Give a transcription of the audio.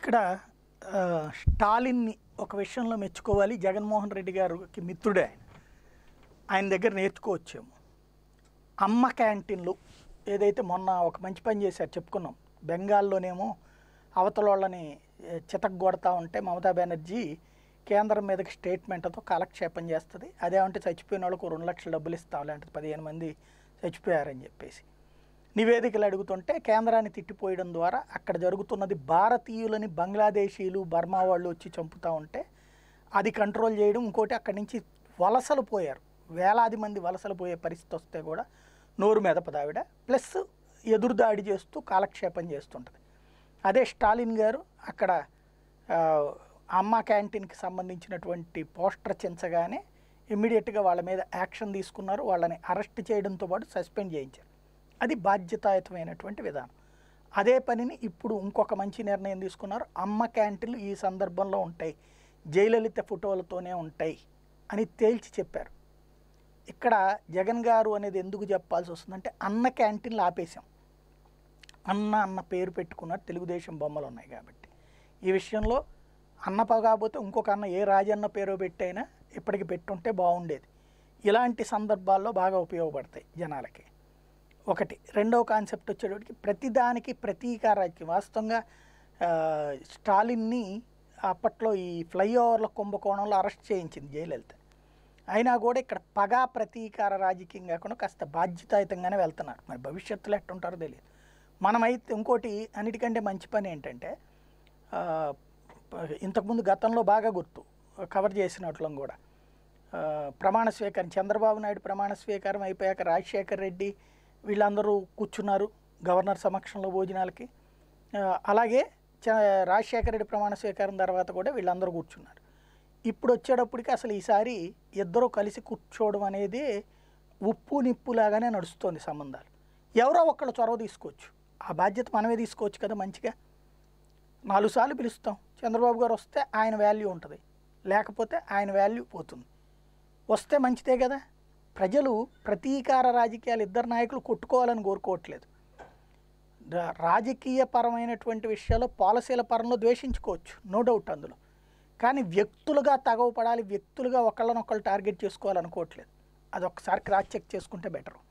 ఇక్కడ ఆ, స్టాలిన్ని ఒక విషయంలో మెచ్చుకోవాలి జగన్మోహన్ రెడ్డి గారికి మిత్రుడే ఆయన ఆయన దగ్గర నేర్చుకోవచ్చేమో అమ్మ క్యాంటీన్లు ఏదైతే మొన్న ఒక మంచి పని చేశారు చెప్పుకున్నాం బెంగాల్లోనేమో అవతల వాళ్ళని ఏ, చితగ్గొడతా ఉంటే మమతా బెనర్జీ కేంద్రం మీదకి స్టేట్మెంట్తో కాలక్షేపం చేస్తుంది అదేమంటే చచ్చిపోయిన వాళ్ళకు రెండు లక్షల డబ్బులు ఇస్తాం లాంటిది పదిహేను మంది చచ్చిపోయారని చెప్పేసి నివేదికలు అడుగుతుంటే కేంద్రాన్ని తిట్టిపోయడం ద్వారా అక్కడ జరుగుతున్నది భారతీయులని బంగ్లాదేశీలు బర్మా వాళ్ళు వచ్చి చంపుతూ ఉంటే అది కంట్రోల్ చేయడం ఇంకోటి అక్కడి నుంచి వలసలు పోయారు వేలాది మంది వలసలు పోయే పరిస్థితి వస్తే కూడా నోరు మెదపదావిడ ప్లస్ ఎదురుదాడి చేస్తూ కాలక్షేపం చేస్తుంటుంది అదే స్టాలిన్ గారు అక్కడ ఆ, అమ్మ క్యాంటీన్కి సంబంధించినటువంటి పోస్టర్ చించగానే ఇమ్మీడియట్గా వాళ్ళ మీద యాక్షన్ తీసుకున్నారు వాళ్ళని అరెస్ట్ చేయడంతో పాటు సస్పెండ్ చేయించారు అది బాధ్యతాయుతమైనటువంటి విధానం అదే పనిని ఇప్పుడు ఇంకొక మంచి నిర్ణయం తీసుకున్నారు అమ్మ క్యాంటీన్లు ఈ సందర్భంలో ఉంటాయి జయలలిత ఫోటోలతోనే ఉంటాయి అని తేల్చి చెప్పారు ఇక్కడ జగన్ గారు అనేది ఎందుకు చెప్పాల్సి వస్తుందంటే అన్న క్యాంటీన్లు ఆపేశాం అన్న అన్న పేరు పెట్టుకున్నారు తెలుగుదేశం బొమ్మలు ఉన్నాయి కాబట్టి ఈ విషయంలో అన్న కాకపోతే ఇంకొక అన్న ఏ రాజన్న పేరు పెట్టైనా ఇప్పటికి పెట్టుంటే బాగుండేది ఇలాంటి సందర్భాల్లో బాగా ఉపయోగపడతాయి జనాలకి ఒకటి రెండవ కాన్సెప్ట్ వచ్చేటప్పటికి ప్రతిదానికి ప్రతీకారాజ్యం వాస్తవంగా ఆ, స్టాలిన్ని అప్పట్లో ఈ ఫ్లైఓవర్ల కుంభకోణంలో అరెస్ట్ చేయించింది జయలలిత అయినా కూడా ఇక్కడ పగా ప్రతీకార రాజకీయం కాకుండా కాస్త బాధ్యతాయుతంగానే వెళ్తున్నారు మరి భవిష్యత్తులో ఎట్టుంటారో తెలియదు మనమైతే ఇంకోటి అన్నిటికంటే మంచి పని ఏంటంటే ఆ, ఇంతకుముందు గతంలో బాగా గుర్తు కవర్ చేసినట్లం కూడా ఆ, ప్రమాణ స్వీకారం చంద్రబాబు నాయుడు ప్రమాణ స్వీకారం అయిపోయాక రాజశేఖర్ రెడ్డి వీళ్ళందరూ కూర్చున్నారు గవర్నర్ సమక్షంలో భోజనాలకి ఆ, అలాగే చ రాజశేఖర రెడ్డి ప్రమాణ స్వీకారం తర్వాత కూడా వీళ్ళందరూ కూర్చున్నారు ఇప్పుడు వచ్చేటప్పటికి అసలు ఈసారి ఇద్దరూ కలిసి కూర్చోవడం అనేది ఉప్పు నిప్పులాగానే నడుస్తుంది సంబంధాలు ఎవరో ఒక్కళ్ళు చొరవ తీసుకోవచ్చు ఆ బాధ్యత మనమే తీసుకోవచ్చు కదా మంచిగా నాలుగు సార్లు పిలుస్తాం చంద్రబాబు గారు వస్తే ఆయన వాల్యూ ఉంటుంది లేకపోతే ఆయన వాల్యూ పోతుంది వస్తే మంచిదే కదా ప్రజలు ప్రతీకార రాజకీయాలు ఇద్దరు నాయకులు కొట్టుకోవాలని కోరుకోవట్లేదు రా- రాజకీయ పరమైనటువంటి విషయాల్లో పాలసీల పరంలో ద్వేషించుకోవచ్చు నో డౌట్ అందులో కానీ వ్యక్తులుగా తగవపడాలి వ్యక్తులుగా ఒకళ్ళనొకళ్ళు టార్గెట్ చేసుకోవాలనుకోవట్లేదు అది ఒక్కసారి క్రాస్ చెక్ చేసుకుంటే బెటరు